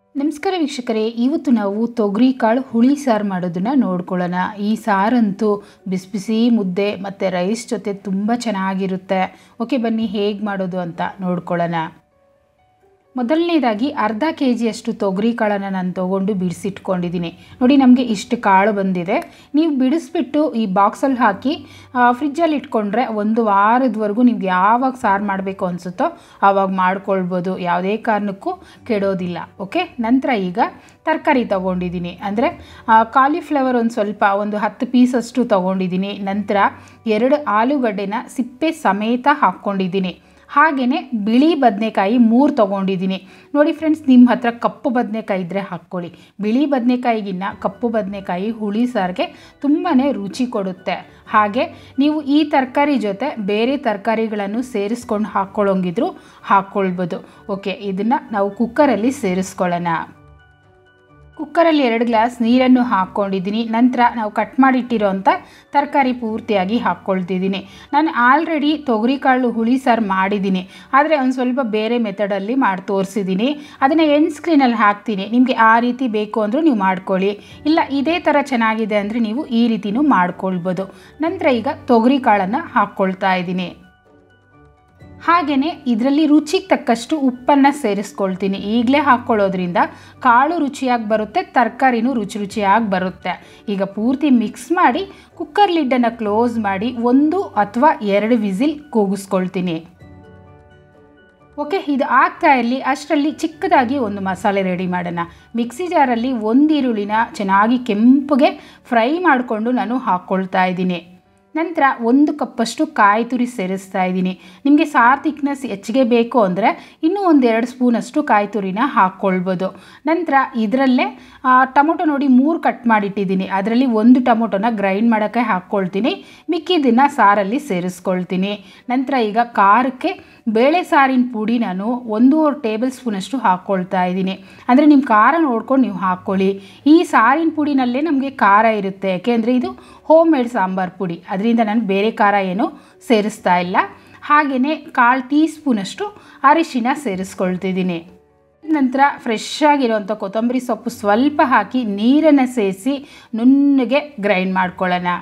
ನಮಸ್ಕಾರ ವೀಕ್ಷಕರೇ ಇವತ್ತು ನಾವು ತೊಗರಿ ಕಾಳು ಹುಳಿ ಸಾರು ಮಾಡೋದನ್ನು ನೋಡ್ಕೊಳ್ಳೋಣ ಈ ಸಾರಂತೂ ಬಿಸಿ ಬಿಸಿ ಮುದ್ದೆ ಮತ್ತು ರೈಸ್ ಜೊತೆ ತುಂಬ ಚೆನ್ನಾಗಿರುತ್ತೆ ಓಕೆ ಬನ್ನಿ ಹೇಗೆ ಮಾಡೋದು ಅಂತ ನೋಡ್ಕೊಳ್ಳೋಣ ಮೊದಲನೇದಾಗಿ ಅರ್ಧ ಕೆ ಜಿಯಷ್ಟು ತೊಗರಿ ಕಾಳನ್ನು ನಾನು ತೊಗೊಂಡು ಬಿಡಿಸಿಟ್ಕೊಂಡಿದ್ದೀನಿ ನೋಡಿ ನಮಗೆ ಇಷ್ಟು ಕಾಳು ಬಂದಿದೆ ನೀವು ಬಿಡಿಸ್ಬಿಟ್ಟು ಈ ಬಾಕ್ಸಲ್ಲಿ ಹಾಕಿ ಫ್ರಿಜ್ಜಲ್ಲಿ ಇಟ್ಕೊಂಡ್ರೆ ಒಂದು ವಾರದವರೆಗೂ ನಿಮ್ಗೆ ಯಾವಾಗ ಸಾರು ಮಾಡಬೇಕು ಅನಿಸುತ್ತೋ ಆವಾಗ ಮಾಡ್ಕೊಳ್ಬೋದು ಯಾವುದೇ ಕಾರಣಕ್ಕೂ ಕೆಡೋದಿಲ್ಲ ಓಕೆ ನಂತರ ಈಗ ತರಕಾರಿ ತೊಗೊಂಡಿದ್ದೀನಿ ಅಂದರೆ ಕಾಲಿಫ್ಲವರ್ ಒಂದು ಸ್ವಲ್ಪ ಒಂದು ಹತ್ತು ಪೀಸಷ್ಟು ತೊಗೊಂಡಿದ್ದೀನಿ ನಂತರ ಎರಡು ಆಲೂಗಡ್ಡೆನ ಸಿಪ್ಪೆ ಸಮೇತ ಹಾಕ್ಕೊಂಡಿದ್ದೀನಿ ಹಾಗೆಯೇ ಬಿಳಿ ಬದನೆಕಾಯಿ ಮೂರು ತೊಗೊಂಡಿದ್ದೀನಿ ನೋಡಿ ಫ್ರೆಂಡ್ಸ್ ನಿಮ್ಮ ಹತ್ರ ಕಪ್ಪು ಬದನೆಕಾಯಿ ಇದ್ದರೆ ಹಾಕ್ಕೊಳ್ಳಿ ಬಿಳಿ ಬದನೆಕಾಯಿಗಿನ್ನ ಕಪ್ಪು ಬದನೆಕಾಯಿ ಹುಳಿ ಸಾರಿಗೆ ತುಂಬಾ ರುಚಿ ಕೊಡುತ್ತೆ ಹಾಗೆ ನೀವು ಈ ತರಕಾರಿ ಜೊತೆ ಬೇರೆ ತರಕಾರಿಗಳನ್ನು ಸೇರಿಸ್ಕೊಂಡು ಹಾಕ್ಕೊಳ್ಳೋಂಗಿದ್ರು ಹಾಕ್ಕೊಳ್ಬೋದು ಓಕೆ ಇದನ್ನು ನಾವು ಕುಕ್ಕರಲ್ಲಿ ಸೇರಿಸ್ಕೊಳ್ಳೋಣ ಕುಕ್ಕರಲ್ಲಿ ಎರಡು ಗ್ಲಾಸ್ ನೀರನ್ನು ಹಾಕ್ಕೊಂಡಿದ್ದೀನಿ ನಂತರ ನಾವು ಕಟ್ ಮಾಡಿಟ್ಟಿರೋಂಥ ತರಕಾರಿ ಪೂರ್ತಿಯಾಗಿ ಹಾಕ್ಕೊಳ್ತಿದ್ದೀನಿ ನಾನು ಆಲ್ರೆಡಿ ತೊಗರಿಕಾಳು ಹುಳಿ ಸಾರು ಮಾಡಿದ್ದೀನಿ ಆದರೆ ಒಂದು ಸ್ವಲ್ಪ ಬೇರೆ ಮೆಥಡಲ್ಲಿ ಮಾಡಿ ತೋರಿಸಿದ್ದೀನಿ ಅದನ್ನು ಎಂಡ್ ಸ್ಕ್ರೀನಲ್ಲಿ ಹಾಕ್ತೀನಿ ನಿಮಗೆ ಆ ರೀತಿ ಬೇಕು ಅಂದರೂ ನೀವು ಮಾಡ್ಕೊಳ್ಳಿ ಇಲ್ಲ ಇದೇ ಥರ ಚೆನ್ನಾಗಿದೆ ಅಂದರೆ ನೀವು ಈ ರೀತಿನೂ ಮಾಡ್ಕೊಳ್ಬೋದು ನಂತರ ಈಗ ತೊಗರಿ ಕಾಳನ್ನು ಹಾಕ್ಕೊಳ್ತಾ ಇದ್ದೀನಿ ಹಾಗೆಯೇ ಇದರಲ್ಲಿ ರುಚಿಗೆ ತಕ್ಕಷ್ಟು ಉಪ್ಪನ್ನು ಸೇರಿಸ್ಕೊಳ್ತೀನಿ ಈಗಲೇ ಹಾಕ್ಕೊಳ್ಳೋದ್ರಿಂದ ಕಾಳು ರುಚಿಯಾಗಿ ಬರುತ್ತೆ ತರಕಾರಿನೂ ರುಚಿ ರುಚಿಯಾಗಿ ಬರುತ್ತೆ ಈಗ ಪೂರ್ತಿ ಮಿಕ್ಸ್ ಮಾಡಿ ಕುಕ್ಕರ್ ಲಿಡ್ಡನ್ನು ಕ್ಲೋಸ್ ಮಾಡಿ ಒಂದು ಅಥವಾ ಎರಡು ವಿಸಿಲ್ ಕೂಗಿಸ್ಕೊಳ್ತೀನಿ ಓಕೆ ಇದು ಆಗ್ತಾ ಇರಲಿ ಅಷ್ಟರಲ್ಲಿ ಚಿಕ್ಕದಾಗಿ ಒಂದು ಮಸಾಲೆ ರೆಡಿ ಮಾಡೋಣ ಮಿಕ್ಸಿ ಜಾರಲ್ಲಿ ಒಂದು ಈರುಳ್ಳಿನ ಚೆನ್ನಾಗಿ ಕೆಂಪಗೆ ಫ್ರೈ ಮಾಡಿಕೊಂಡು ನಾನು ಹಾಕ್ಕೊಳ್ತಾ ಇದ್ದೀನಿ ನಂತರ ಒಂದು ಕಪ್ಪಷ್ಟು ಕಾಯಿ ತುರಿ ಸೇರಿಸ್ತಾ ಇದ್ದೀನಿ ನಿಮಗೆ ಸಾರು ತಿಕ್ನೆಸ್ ಹೆಚ್ಚಿಗೆ ಬೇಕು ಅಂದರೆ ಇನ್ನೂ ಒಂದೆರಡು ಸ್ಪೂನಷ್ಟು ಕಾಯಿ ತುರಿನ ಹಾಕ್ಕೊಳ್ಬೋದು ನಂತರ ಇದರಲ್ಲೇ ಟೊಮೊಟೊ ನೋಡಿ ಮೂರು ಕಟ್ ಮಾಡಿಟ್ಟಿದ್ದೀನಿ ಅದರಲ್ಲಿ ಒಂದು ಟೊಮೊಟೊನ ಗ್ರೈಂಡ್ ಮಾಡೋಕ್ಕೆ ಹಾಕ್ಕೊಳ್ತೀನಿ ಮಿಕ್ಕಿದ್ದನ್ನು ಸಾರಲ್ಲಿ ಸೇರಿಸ್ಕೊಳ್ತೀನಿ ನಂತರ ಈಗ ಖಾರಕ್ಕೆ ಬೇಳೆ ಸಾರಿನ ಪುಡಿ ನಾನು ಒಂದೂವರೆ ಟೇಬಲ್ ಸ್ಪೂನಷ್ಟು ಹಾಕ್ಕೊಳ್ತಾ ಇದ್ದೀನಿ ಅಂದರೆ ನಿಮ್ಮ ಖಾರ ನೋಡ್ಕೊಂಡು ನೀವು ಹಾಕ್ಕೊಳ್ಳಿ ಈ ಸಾರಿನ ಪುಡಿನಲ್ಲೇ ನಮಗೆ ಖಾರ ಇರುತ್ತೆ ಯಾಕೆಂದರೆ ಇದು ಹೋಮ್ ಮೇಡ್ ಸಾಂಬಾರು ಪುಡಿ ಅದರಿಂದ ನಾನು ಬೇರೆ ಖಾರ ಏನು ಸೇರಿಸ್ತಾ ಇಲ್ಲ ಹಾಗೆಯೇ ಕಾಲು ಟೀ ಸ್ಪೂನಷ್ಟು ಅರಿಶಿನ ಸೇರಿಸ್ಕೊಳ್ತಿದ್ದೀನಿ ನಂತರ ಫ್ರೆಶ್ ಆಗಿರೋಂಥ ಕೊತ್ತಂಬರಿ ಸೊಪ್ಪು ಸ್ವಲ್ಪ ಹಾಕಿ ನೀರನ್ನು ಸೇರಿಸಿ ನುಣ್ಣಗೆ ಗ್ರೈಂಡ್ ಮಾಡ್ಕೊಳ್ಳೋಣ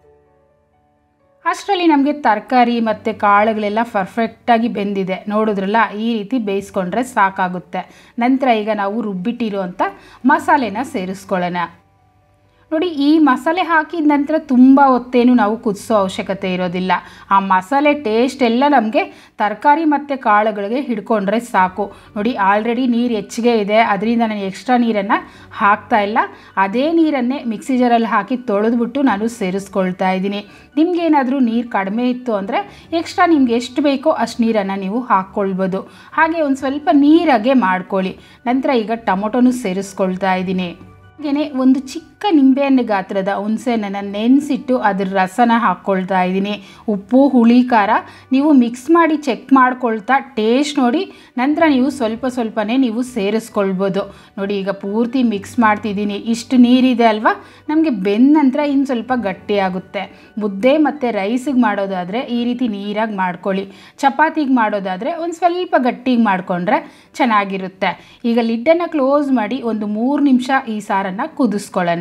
ಅಷ್ಟರಲ್ಲಿ ನಮಗೆ ತರಕಾರಿ ಮತ್ತು ಕಾಳುಗಳೆಲ್ಲ ಪರ್ಫೆಕ್ಟಾಗಿ ಬೆಂದಿದೆ ನೋಡಿದ್ರಲ್ಲ ಈ ರೀತಿ ಬೇಯಿಸ್ಕೊಂಡ್ರೆ ಸಾಕಾಗುತ್ತೆ ನಂತರ ಈಗ ನಾವು ರುಬ್ಬಿಟ್ಟಿರುವಂಥ ಮಸಾಲೆನ ಸೇರಿಸ್ಕೊಳ್ಳೋಣ ನೋಡಿ ಈ ಮಸಾಲೆ ಹಾಕಿದ ನಂತರ ತುಂಬ ಹೊತ್ತೇನು ನಾವು ಕುದಿಸೋ ಅವಶ್ಯಕತೆ ಇರೋದಿಲ್ಲ ಆ ಮಸಾಲೆ ಟೇಸ್ಟ್ ಎಲ್ಲ ನಮಗೆ ತರಕಾರಿ ಮತ್ತು ಕಾಳುಗಳಿಗೆ ಹಿಡ್ಕೊಂಡ್ರೆ ಸಾಕು ನೋಡಿ ಆಲ್ರೆಡಿ ನೀರು ಹೆಚ್ಚಿಗೆ ಇದೆ ಅದರಿಂದ ನಾನು ಎಕ್ಸ್ಟ್ರಾ ನೀರನ್ನು ಹಾಕ್ತಾ ಇಲ್ಲ ಅದೇ ನೀರನ್ನೇ ಮಿಕ್ಸಿ ಜಾರಲ್ಲಿ ಹಾಕಿ ತೊಳೆದ್ಬಿಟ್ಟು ನಾನು ಸೇರಿಸ್ಕೊಳ್ತಾ ಇದ್ದೀನಿ ನಿಮಗೇನಾದರೂ ನೀರು ಕಡಿಮೆ ಇತ್ತು ಅಂದರೆ ಎಕ್ಸ್ಟ್ರಾ ನಿಮ್ಗೆ ಎಷ್ಟು ಬೇಕೋ ಅಷ್ಟು ನೀರನ್ನು ನೀವು ಹಾಕ್ಕೊಳ್ಬೋದು ಹಾಗೆ ಒಂದು ಸ್ವಲ್ಪ ನೀರಾಗೆ ಮಾಡ್ಕೊಳ್ಳಿ ನಂತರ ಈಗ ಟೊಮೊಟೊನು ಸೇರಿಸ್ಕೊಳ್ತಾ ಇದ್ದೀನಿ ಹಾಗೆಯೇ ಒಂದು ಚಿಕ್ಕ ನಿಂಬೆಹಣ್ಣು ಗಾತ್ರದ ಹುಣಸೆಹಣ್ಣನ್ನು ನೆನೆಸಿಟ್ಟು ಅದ್ರ ರಸನ ಹಾಕ್ಕೊಳ್ತಾ ಇದ್ದೀನಿ ಉಪ್ಪು ಹುಳಿ ಖಾರ ನೀವು ಮಿಕ್ಸ್ ಮಾಡಿ ಚೆಕ್ ಮಾಡ್ಕೊಳ್ತಾ ಟೇಸ್ಟ್ ನೋಡಿ ನಂತರ ನೀವು ಸ್ವಲ್ಪ ಸ್ವಲ್ಪನೇ ನೀವು ಸೇರಿಸ್ಕೊಳ್ಬೋದು ನೋಡಿ ಈಗ ಪೂರ್ತಿ ಮಿಕ್ಸ್ ಮಾಡ್ತಿದ್ದೀನಿ ಇಷ್ಟು ನೀರಿದೆ ಅಲ್ವಾ ನಮಗೆ ಬೆಂದ ನಂತರ ಇನ್ನು ಸ್ವಲ್ಪ ಗಟ್ಟಿಯಾಗುತ್ತೆ ಮುದ್ದೆ ಮತ್ತು ರೈಸಿಗೆ ಮಾಡೋದಾದರೆ ಈ ರೀತಿ ನೀರಾಗಿ ಮಾಡ್ಕೊಳ್ಳಿ ಚಪಾತಿಗೆ ಮಾಡೋದಾದರೆ ಒಂದು ಸ್ವಲ್ಪ ಗಟ್ಟಿಗೆ ಮಾಡಿಕೊಂಡ್ರೆ ಚೆನ್ನಾಗಿರುತ್ತೆ ಈಗ ಲಿಡ್ಡನ್ನು ಕ್ಲೋಸ್ ಮಾಡಿ ಒಂದು ಮೂರು ನಿಮಿಷ ಈ ಸಾರನ್ನು ಕುದಿಸ್ಕೊಳ್ಳೋಣ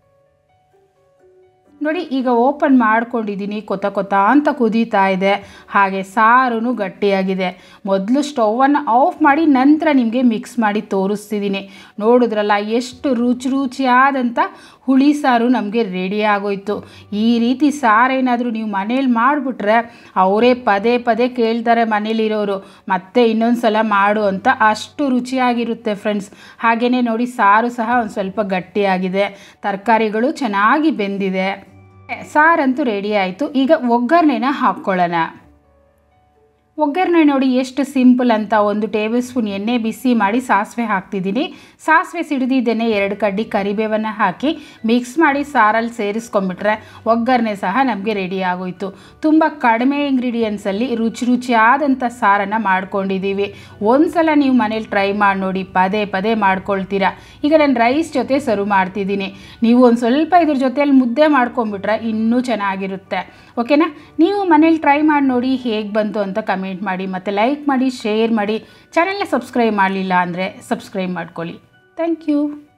ನೋಡಿ ಈಗ ಓಪನ್ ಮಾಡ್ಕೊಂಡಿದ್ದೀನಿ ಕೊತ ಕೊತ ಅಂತ ಕುದೀತಾ ಇದೆ ಹಾಗೆ ಸಾರು ಗಟ್ಟಿಯಾಗಿದೆ ಮೊದಲು ಸ್ಟವನ್ನು ಆಫ್ ಮಾಡಿ ನಂತರ ನಿಮಗೆ ಮಿಕ್ಸ್ ಮಾಡಿ ತೋರಿಸ್ತಿದ್ದೀನಿ ನೋಡಿದ್ರಲ್ಲ ಎಷ್ಟು ರುಚಿ ರುಚಿಯಾದಂಥ ಹುಳಿ ಸಾರು ನಮಗೆ ರೆಡಿ ಆಗೋಯ್ತು ಈ ರೀತಿ ಸಾರೇನಾದರೂ ನೀವು ಮನೇಲಿ ಮಾಡಿಬಿಟ್ರೆ ಅವರೇ ಪದೇ ಪದೇ ಕೇಳ್ತಾರೆ ಮನೇಲಿರೋರು ಮತ್ತೆ ಇನ್ನೊಂದು ಸಲ ಮಾಡು ಅಂತ ಅಷ್ಟು ರುಚಿಯಾಗಿರುತ್ತೆ ಫ್ರೆಂಡ್ಸ್ ಹಾಗೆಯೇ ನೋಡಿ ಸಾರು ಸಹ ಒಂದು ಸ್ವಲ್ಪ ಗಟ್ಟಿಯಾಗಿದೆ ತರಕಾರಿಗಳು ಚೆನ್ನಾಗಿ ಬೆಂದಿದೆ ಸಾರಂತೂ ರೆಡಿ ಆಯಿತು ಈಗ ಒಗ್ಗರಣೆನ ಹಾಕ್ಕೊಳ್ಳೋಣ ಒಗ್ಗರಣೆ ನೋಡಿ ಎಷ್ಟು ಸಿಂಪಲ್ ಅಂತ ಒಂದು ಟೇಬಲ್ ಸ್ಪೂನ್ ಎಣ್ಣೆ ಬಿಸಿ ಮಾಡಿ ಸಾಸಿವೆ ಹಾಕ್ತಿದ್ದೀನಿ ಸಾಸಿವೆ ಸಿಡಿದಿದ್ದೇನೆ ಎರಡು ಕಡ್ಡಿ ಕರಿಬೇವನ್ನು ಹಾಕಿ ಮಿಕ್ಸ್ ಮಾಡಿ ಸಾರಲ್ಲಿ ಸೇರಿಸ್ಕೊಂಬಿಟ್ರೆ ಒಗ್ಗರಣೆ ಸಹ ನಮಗೆ ರೆಡಿ ಆಗೋಯ್ತು ತುಂಬ ಕಡಿಮೆ ಇಂಗ್ರೀಡಿಯೆಂಟ್ಸಲ್ಲಿ ರುಚಿ ರುಚಿಯಾದಂಥ ಸಾರನ್ನು ಮಾಡ್ಕೊಂಡಿದ್ದೀವಿ ಒಂದು ಸಲ ನೀವು ಮನೇಲಿ ಟ್ರೈ ಮಾಡಿ ನೋಡಿ ಪದೇ ಪದೇ ಮಾಡ್ಕೊಳ್ತೀರಾ ಈಗ ನಾನು ರೈಸ್ ಜೊತೆ ಸರ್ವ್ ಮಾಡ್ತಿದ್ದೀನಿ ನೀವು ಒಂದು ಸ್ವಲ್ಪ ಇದ್ರ ಜೊತೆಯಲ್ಲಿ ಮುದ್ದೆ ಮಾಡ್ಕೊಂಬಿಟ್ರೆ ಇನ್ನೂ ಚೆನ್ನಾಗಿರುತ್ತೆ ಓಕೆನಾ ನೀವು ಮನೇಲಿ ಟ್ರೈ ಮಾಡಿ ನೋಡಿ ಹೇಗೆ ಬಂತು ಅಂತ ಕಮೆಂಟ್ ಮಾಡಿ ಮತ್ತು ಲೈಕ್ ಮಾಡಿ ಶೇರ್ ಮಾಡಿ ಚಾನೆಲ್ನ ಸಬ್ಸ್ಕ್ರೈಬ್ ಮಾಡಲಿಲ್ಲ ಅಂದರೆ ಸಬ್ಸ್ಕ್ರೈಬ್ ಮಾಡ್ಕೊಳ್ಳಿ ಥ್ಯಾಂಕ್ ಯು